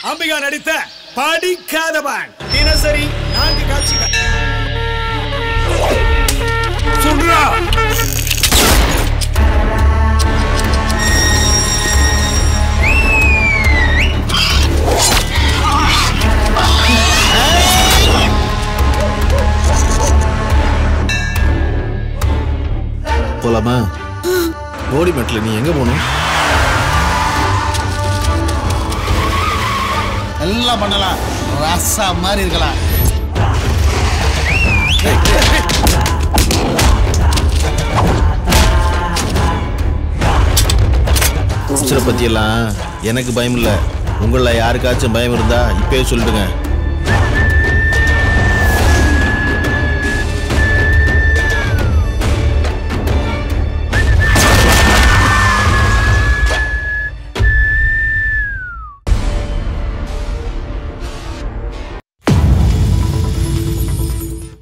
அம்பிகா நடித்த படிக்காதவன் தினசரி நான்கு காட்சிகள் சொல்றா போலாமா ஓடி மெட்டில் நீ எங்க போகணும் எல்லாம் பண்ணலாம் ரசா மாதிரி இருக்கலாம் சிஸ்டரை பற்றியெல்லாம் எனக்கு பயம் இல்லை உங்களில் யாருக்காச்சும் பயம் இருந்தா இப்பயே சொல்லிடுங்க